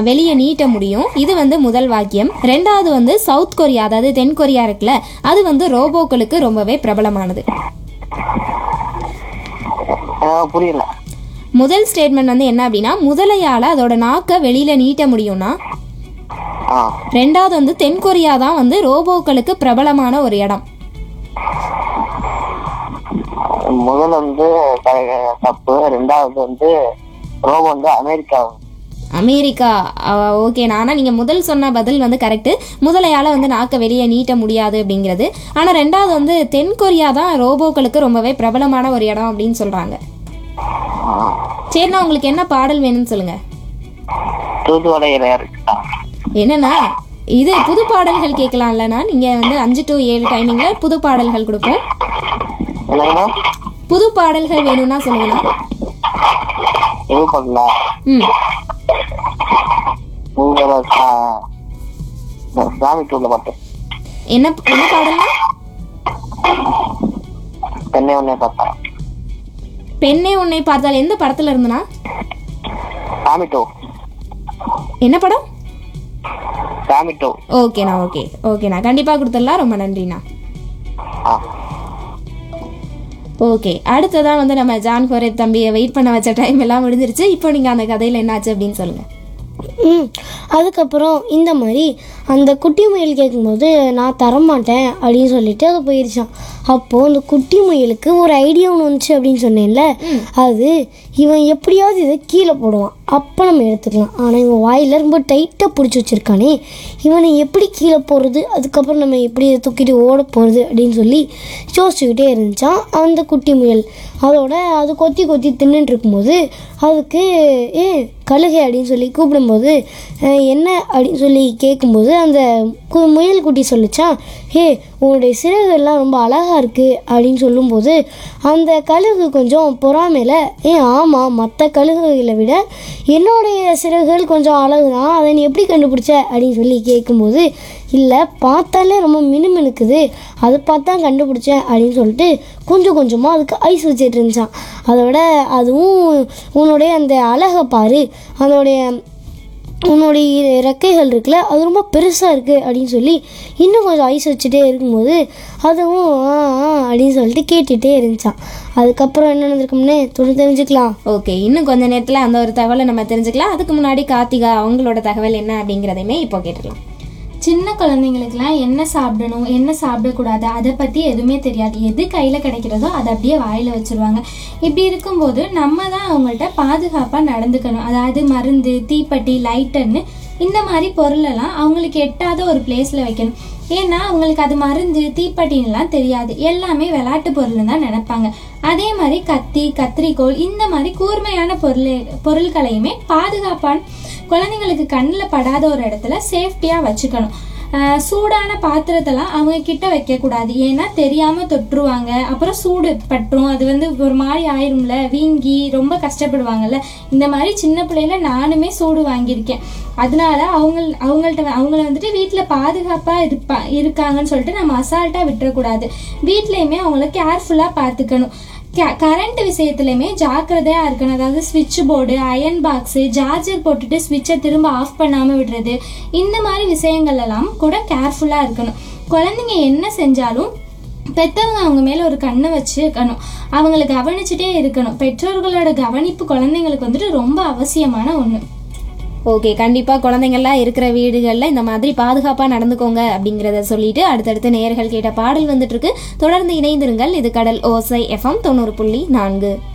வெளியே நீட்ட முடியும் இது வந்து முதல் வாக்கியம் ரெண்டாவது வந்து சவுத் கொரியா அதாவது தென் கொரியா இருக்குல்ல அது வந்து ரோபோக்களுக்கு ரொம்பவே பிரபலமானது ஆஹ் புரியல முதல் ஸ்டேட்மெண்ட் வந்து என்ன அப்படின்னா முதலையால அதோட நாக்கை வெளியில நீட்ட முடியும்னா ஆ ரெண்டாவது வந்து தென் கொரியா தான் வந்து ரோபோக்களுக்கு பிரபலமான ஒரு இடம் முதல் வந்து த- தப்பு ரெண்டாவது வந்து ரோபோ வந்து அமெரிக்கா அமெரிக்கா ஓகே ஆனால் நீங்கள் முதல் சொன்ன பதில் வந்து கரெக்டு முதலையால் வந்து நாக்கை வெளியே நீட்ட முடியாது அப்படிங்கிறது ஆனால் ரெண்டாவது வந்து தென் கொரியா தான் ரோபோக்களுக்கு ரொம்பவே பிரபலமான ஒரு இடம் அப்படின்னு சொல்கிறாங்க ஆஹ் சரிண்ணா உங்களுக்கு என்ன பாடல் வேணும்னு சொல்லுங்கள் தூதுவளையில இருக்கா என்னன்னா இது புது பாடல்கள் கேட்கலாம்லண்ணா நீங்கள் வந்து அஞ்சு டு ஏழு டைமிங்கில் புது பாடல்கள் கொடுப்போம் என்னங்கண்ணா புது பாடல்கள் வேணும்னா சொல்லுங்கண்ணா எது பண்ணலாம் ம் உங்களோட சா- சாமி டூர்ல மட்டும் என்ன என்ன பாடல்னா தென்னை ஒன்னே பார்த்தா பெண்ணே உன்னை பார்த்தால் எந்த படத்தில் இருந்துண்ணா சாமி டூ என்ன படம் சாமி டூ ஓகேண்ணா ஓகே ஓகேண்ணா கண்டிப்பாக கொடுத்துடலாம் ரொம்ப நன்றிண்ணா ஆ ஓகே அடுத்ததான் வந்து நம்ம ஜான் கோரேத் தம்பியை வெயிட் பண்ண வச்ச டைம் எல்லாம் முடிஞ்சிருச்சு இப்போ நீங்கள் அந்த கதையில் என்னாச்சு அப்படின்னு சொல்லுங்கள் ம் அதுக்கப்புறம் இந்த மாதிரி அந்த குட்டி முயல் கேட்கும்போது நான் தரமாட்டேன் அப்படின்னு சொல்லிட்டு அது போயிருச்சான் அப்போது அந்த குட்டி முயலுக்கு ஒரு ஐடியா ஒன்று வந்துச்சு அப்படின்னு சொன்னேன்ல அது இவன் எப்படியாவது இதை கீழே போடுவான் அப்போ நம்ம எடுத்துக்கலாம் ஆனால் இவன் வாயில் ரொம்ப டைட்டாக பிடிச்சி வச்சிருக்கானே இவனை எப்படி கீழே போடுறது அதுக்கப்புறம் நம்ம எப்படி இதை தூக்கிட்டு ஓட போகிறது அப்படின்னு சொல்லி யோசிச்சுக்கிட்டே இருந்துச்சான் அந்த குட்டி முயல் அதோட அது கொத்தி கொத்தி தின்னுட்டு இருக்கும்போது அதுக்கு ஏ கழுகை அப்படின்னு சொல்லி கூப்பிடும்போது அஹ், என்ன அப்படின்னு சொல்லி கேட்கும்போது அந்த கு- முயல் குட்டி சொல்லிச்சான் ஹே உன்னுடைய சிறகுகள்லாம் ரொம்ப அழகாக இருக்குது அப்படின்னு சொல்லும்போது அந்த கழுகு கொஞ்சம் பொறாமையில் ஏ ஆமாம் மற்ற கழுகுகளை விட என்னுடைய சிறகுகள் கொஞ்சம் அழகு தான் அதை நீ எப்படி கண்டுபிடிச்ச அப்படின்னு சொல்லி கேட்கும்போது இல்லை பார்த்தாலே ரொம்ப மினுமினுக்குது அதை பார்த்து தான் கண்டுபிடிச்சேன் அப்படின்னு சொல்லிட்டு கொஞ்சம் கொஞ்சமாக அதுக்கு ஐஸ் வச்சிட்டு இருந்துச்சான் அதோட அதுவும் உன்னுடைய அந்த அழகை பாரு அதோடைய உன்னுடைய ரெக்கைகள் இருக்குல்ல அது ரொம்ப பெருசாக இருக்குது அப்படின்னு சொல்லி இன்னும் கொஞ்சம் ஐஸ் வச்சுட்டே இருக்கும்போது அதுவும் ஆ ஆ அப்படின்னு சொல்லிட்டு கேட்டுகிட்டே இருந்துச்சான் அதுக்கப்புறம் என்ன நடந்திருக்கும்னே துணி தெரிஞ்சுக்கலாம் ஓகே இன்னும் கொஞ்ச நேரத்தில் அந்த ஒரு தகவலை நம்ம தெரிஞ்சுக்கலாம் அதுக்கு முன்னாடி கார்த்திகா அவங்களோட தகவல் என்ன அப்படிங்கிறதையுமே இப்போ கேட்டுக்கலாம் சின்ன குழந்தைங்களுக்குலாம் என்ன சாப்பிடணும் என்ன சாப்பிடக்கூடாது அதை பற்றி எதுவுமே தெரியாது எது கையில் கிடைக்கிறதோ அதை அப்படியே வாயில் வச்சுருவாங்க இப்படி இருக்கும்போது நம்ம தான் அவங்கள்ட்ட பாதுகாப்பாக நடந்துக்கணும் அதாவது மருந்து தீப்பெட்டி லைட்டர்னு இந்த மாதிரி பொருளெல்லாம் அவங்களுக்கு எட்டாத ஒரு பிளேஸில் வைக்கணும் ஏன்னா அவங்களுக்கு அது மருந்து தீப்பெட்டின்லாம் தெரியாது எல்லாமே விளையாட்டு பொருள்னு தான் நினைப்பாங்க அதே மாதிரி கத்தி கத்திரிக்கோல் இந்த மாதிரி கூர்மையான பொருள் பொருட்களையுமே பாதுகாப்பான குழந்தைங்களுக்கு கண்ணில் படாத ஒரு இடத்துல சேஃப்டியாக வச்சுக்கணும் ஆஹ் சூடான பாத்திரத்தெல்லாம் அவங்க கிட்ட வைக்கக்கூடாது ஏன்னா தெரியாம தொற்றுவாங்க அப்புறம் சூடு பற்றும் அது வந்து ஒரு மாதிரி ஆயிரும்ல வீங்கி ரொம்ப கஷ்டப்படுவாங்கல்ல இந்த மாதிரி சின்ன பிள்ளையில நானுமே சூடு வாங்கியிருக்கேன் அதனால அவங்க அவங்கள்ட்ட அவங்கள வந்துட்டு வீட்டில் பாதுகாப்பாக இருப்பா இருக்காங்கன்னு சொல்லிட்டு நம்ம அசால்ட்டாக விட்டுறக்கூடாது வீட்லேயுமே அவங்கள கேர்ஃபுல்லாக பார்த்துக்கணும் கரண்ட் விஷயத்துலையுமே ஜாக்கிரதையாக இருக்கணும் அதாவது ஸ்விட்ச் போர்டு அயன் பாக்ஸு சார்ஜர் போட்டுட்டு ஸ்விட்சை திரும்ப ஆஃப் பண்ணாமல் விடுறது இந்த மாதிரி விஷயங்கள் எல்லாம் கூட கேர்ஃபுல்லாக இருக்கணும் குழந்தைங்க என்ன செஞ்சாலும் பெற்றவங்க அவங்க மேலே ஒரு கண்ணை வச்சு இருக்கணும் அவங்கள கவனிச்சுட்டே இருக்கணும் பெற்றோர்களோட கவனிப்பு குழந்தைங்களுக்கு வந்துட்டு ரொம்ப அவசியமான ஒன்று ஓகே கண்டிப்பாக குழந்தைங்கள்லாம் இருக்கிற வீடுகளில் இந்த மாதிரி பாதுகாப்பாக நடந்துக்கோங்க அப்படிங்கிறத சொல்லிட்டு அடுத்தடுத்து நேயர்கள் கேட்ட பாடல் வந்துட்டு இருக்கு தொடர்ந்து இணைந்திருங்கள் இது கடல் ஓசை எஃப்எம் தொண்ணூறு புள்ளி நான்கு